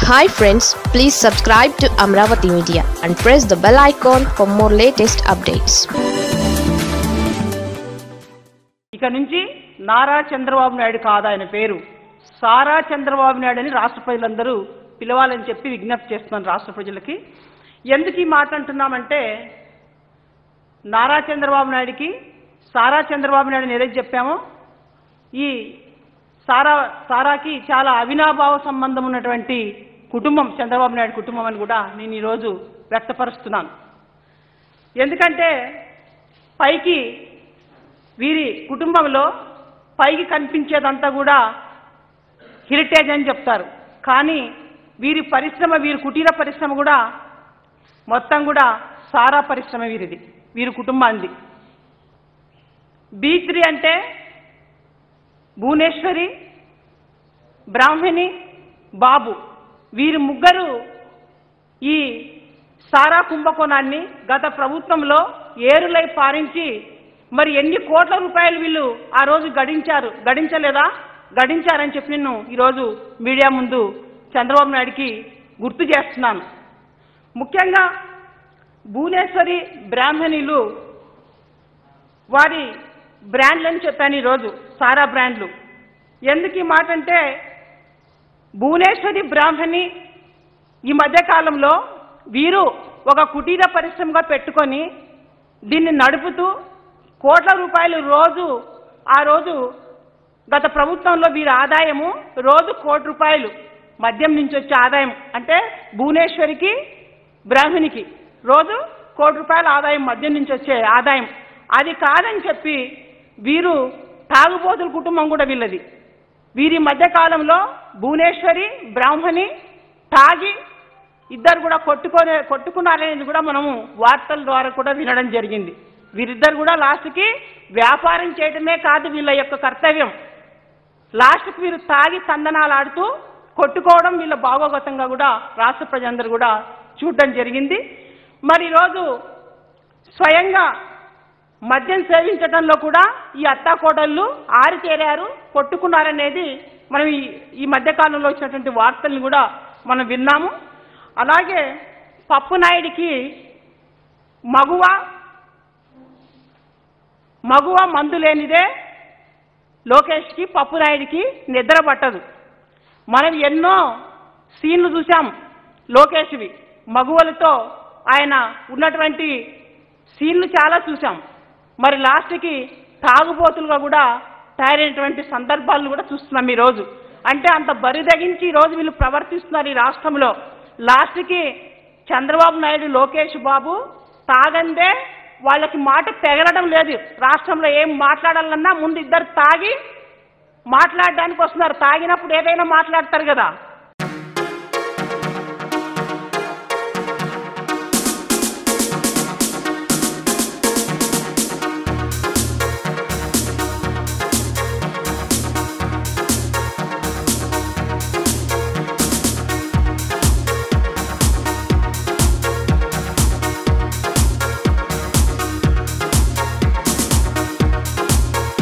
hi friends please subscribe to Amaravati media and press the bell icon for more latest updates ఇక నుంచి నారా చంద్రబాబు నాయుడు కాదు ఆయన పేరు సారా చంద్రబాబు నాయుడు అని రాష్ట్ర ప్రజలందరూ పిలవాలని చెప్పి విజ్ఞప్తి చేస్తున్నాను రాష్ట్ర ప్రజలకి ఎందుకు ఈ మాట అంటున్నామంటే నారా చంద్రబాబు నాయుడికి సారా చంద్రబాబు నాయుడు ఏదైతే చెప్పామో ఈ సారా సారాకి చాలా అవినాభావ సంబంధం ఉన్నటువంటి కుటుంబం చంద్రబాబు నాయుడు కుటుంబం అని కూడా నేను ఈరోజు వ్యక్తపరుస్తున్నాను ఎందుకంటే పైకి వీరి కుటుంబంలో పైకి కనిపించేదంతా కూడా హెరిటేజ్ అని చెప్తారు కానీ వీరి పరిశ్రమ వీరి కుటీర పరిశ్రమ కూడా మొత్తం కూడా సారా పరిశ్రమ వీరిది వీరి కుటుంబాంది బీ త్రీ అంటే భువనేశ్వరి బ్రాహ్మణి బాబు వీరి ముగ్గురు ఈ సారా కుంభకోణాన్ని గత ప్రభుత్వంలో ఏరులై పారించి మరి ఎన్ని కోట్ల రూపాయలు వీళ్ళు ఆ రోజు గడించారు గడించలేదా గడించారని చెప్పి నేను ఈరోజు మీడియా ముందు చంద్రబాబు నాయుడికి గుర్తు చేస్తున్నాను ముఖ్యంగా భువనేశ్వరి బ్రాహ్మణులు వారి బ్రాండ్లని చెప్పాను ఈరోజు సారా బ్రాండ్లు ఎందుకు ఈ మాట అంటే భువనేశ్వరి బ్రాహ్మణి ఈ మధ్యకాలంలో వీరు ఒక కుటీర పరిశ్రమగా పెట్టుకొని దీన్ని నడుపుతూ కోట్ల రూపాయలు రోజు ఆ రోజు గత ప్రభుత్వంలో వీరి ఆదాయము రోజు కోటి రూపాయలు మద్యం నుంచి వచ్చే ఆదాయం అంటే భువనేశ్వరికి బ్రాహ్మణికి రోజు కోటి రూపాయల ఆదాయం మద్యం నుంచి వచ్చే ఆదాయం అది కాదని చెప్పి వీరు తాగుబోతుల కుటుంబం కూడా వీళ్ళది వీరి మధ్య కాలంలో భువనేశ్వరి బ్రాహ్మణి తాగి ఇద్దరు కూడా కొట్టుకొని కొట్టుకున్నారనేది కూడా మనము వార్తల ద్వారా కూడా వినడం జరిగింది వీరిద్దరు కూడా లాస్ట్కి వ్యాపారం చేయడమే కాదు వీళ్ళ యొక్క కర్తవ్యం లాస్ట్కి వీరు తాగి తందనాలు ఆడుతూ కొట్టుకోవడం వీళ్ళ భాగోగతంగా కూడా రాష్ట్ర ప్రజలందరూ కూడా చూడడం జరిగింది మరి ఈరోజు స్వయంగా మద్యం సేవించడంలో కూడా ఈ అత్తాకోడళ్ళు ఆరితేరారు కొట్టుకున్నారనేది మనం ఈ ఈ మధ్యకాలంలో వచ్చినటువంటి వార్తల్ని కూడా మనం విన్నాము అలాగే పప్పు నాయుడికి మగువ మగువ మందు లేనిదే లోకేష్కి పప్పు నాయుడికి నిద్ర పట్టదు మనం ఎన్నో సీన్లు చూసాం లోకేష్వి మగువలతో ఆయన ఉన్నటువంటి సీన్లు చాలా చూసాం మరి లాస్ట్కి తాగుబోతులుగా కూడా తయారైనటువంటి సందర్భాలను కూడా చూస్తున్నాం ఈరోజు అంటే అంత బరిదగించి ఈరోజు వీళ్ళు ప్రవర్తిస్తున్నారు ఈ రాష్ట్రంలో లాస్ట్కి చంద్రబాబు నాయుడు లోకేష్ బాబు తాగందే వాళ్ళకి మాట తెగలడం లేదు రాష్ట్రంలో ఏం మాట్లాడాలన్నా ముందు ఇద్దరు తాగి మాట్లాడడానికి వస్తున్నారు తాగినప్పుడు ఏదైనా మాట్లాడతారు కదా